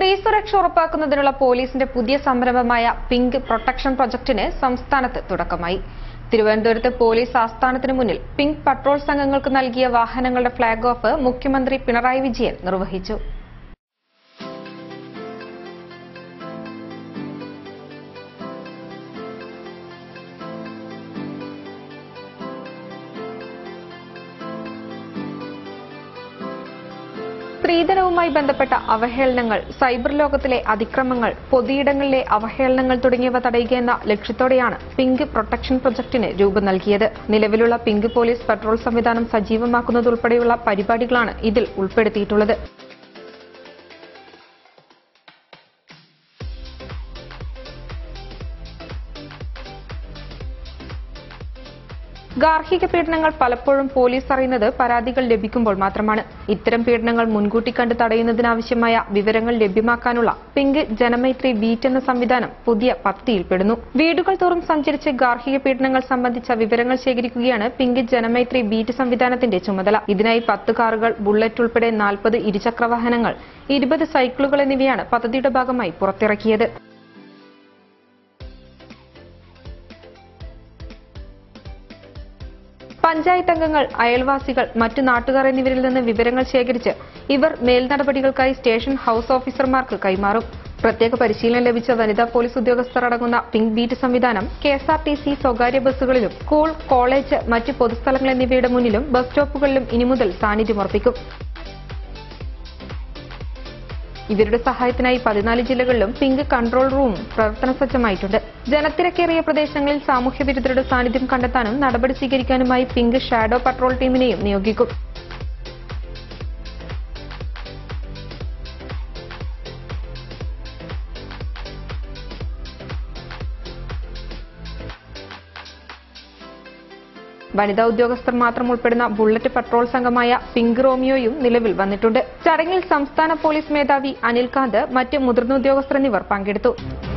സ്ത്രീ സുരക്ഷ ഉറപ്പാക്കുന്നതിനുള്ള പോലീസിന്റെ പുതിയ സംരംഭമായ പിങ്ക് പ്രൊട്ടക്ഷൻ പ്രൊജക്ടിന് സംസ്ഥാനത്ത് തുടക്കമായി തിരുവനന്തപുരത്ത് പോലീസ് ആസ്ഥാനത്തിന് മുന്നിൽ പിങ്ക് പട്രോൾ സംഘങ്ങൾക്ക് നൽകിയ വാഹനങ്ങളുടെ ഫ്ളാഗ് ഓഫ് മുഖ്യമന്ത്രി പിണറായി വിജയൻ നിർവഹിച്ചു സ്ത്രീധനവുമായി ബന്ധപ്പെട്ട അവഹേളനങ്ങൾ സൈബർ ലോകത്തിലെ അതിക്രമങ്ങൾ പൊതുയിടങ്ങളിലെ അവഹേളനങ്ങൾ തുടങ്ങിയവ തടയുക എന്ന ലക്ഷ്യത്തോടെയാണ് പിങ്ക് പ്രൊട്ടക്ഷൻ പ്രൊജക്ടിന് രൂപം നൽകിയത് നിലവിലുള്ള പിങ്ക് പോലീസ് പട്രോൾ സംവിധാനം സജീവമാക്കുന്നതുൾപ്പെടെയുള്ള പരിപാടികളാണ് ഇതിൽ ഉൾപ്പെടുത്തിയിട്ടുള്ളത് ഗാർഹിക പീഡനങ്ങൾ പലപ്പോഴും പോലീസ് അറിയുന്നത് പരാതികൾ ലഭിക്കുമ്പോൾ മാത്രമാണ് ഇത്തരം പീഡനങ്ങൾ മുൻകൂട്ടി കണ്ട് തടയുന്നതിനാവശ്യമായ വിവരങ്ങൾ ലഭ്യമാക്കാനുള്ള പിങ്ക് ജനമൈത്രി ബീറ്റ് എന്ന സംവിധാനം പുതിയ പദ്ധതിയിൽപ്പെടുന്നു വീടുകൾ തോറും സഞ്ചരിച്ച് ഗാർഹിക പീഡനങ്ങൾ സംബന്ധിച്ച വിവരങ്ങൾ ശേഖരിക്കുകയാണ് പിങ്ക് ജനമൈത്രി ബീറ്റ് സംവിധാനത്തിന്റെ ചുമതല ഇതിനായി പത്ത് കാറുകൾ ബുള്ളറ്റ് ഉൾപ്പെടെ നാൽപ്പത് ഇരുചക്രവാഹനങ്ങൾ ഇരുപത് സൈക്കിളുകൾ എന്നിവയാണ് പദ്ധതിയുടെ ഭാഗമായി പുറത്തിറക്കിയത് പഞ്ചായത്ത് അംഗങ്ങൾ അയൽവാസികൾ മറ്റു നാട്ടുകാർ എന്നിവരിൽ നിന്ന് വിവരങ്ങൾ ശേഖരിച്ച് ഇവർ മേൽനടപടികൾക്കായി സ്റ്റേഷൻ ഹൌസ് ഓഫീസർമാർക്ക് കൈമാറും പ്രത്യേക പരിശീലനം ലഭിച്ച വനിതാ പോലീസ് ഉദ്യോഗസ്ഥർ അടങ്ങുന്ന പിങ്ക് ബീറ്റ് സംവിധാനം K S R T C സ്വകാര്യ ബസ്സുകളിലും സ്കൂൾ കോളേജ് മറ്റ് പൊതുസ്ഥലങ്ങൾ എന്നിവയുടെ മുന്നിലും ബസ് സ്റ്റോപ്പുകളിലും ഇനി മുതൽ സാന്നിധ്യമർപ്പിക്കും ഇവരുടെ സഹായത്തിനായി പതിനാല് ജില്ലകളിലും പിങ്ക് കൺട്രോൾ റൂം പ്രവർത്തന സജ്ജമായിട്ടുണ്ട് ജനത്തിരക്കേറിയ പ്രദേശങ്ങളിൽ സാമൂഹ്യ വിരുദ്ധരുടെ സാന്നിധ്യം കണ്ടെത്താനും നടപടി സ്വീകരിക്കാനുമായി പിങ്ക് ഷാഡോ പട്രോൾ ടീമിനെയും നിയോഗിക്കും വനിതാ ഉദ്യോഗസ്ഥർ മാത്രം ഉൾപ്പെടുന്ന ബുള്ളറ്റ് പട്രോൾ സംഘമായ പിങ്ക് റോമിയോയും നിലവിൽ വന്നിട്ടുണ്ട് ചടങ്ങിൽ സംസ്ഥാന പോലീസ് മേധാവി അനിൽകാന്ത് മറ്റ് മുതിർന്ന ഉദ്യോഗസ്ഥർ എന്നിവർ പങ്കെടുത്തു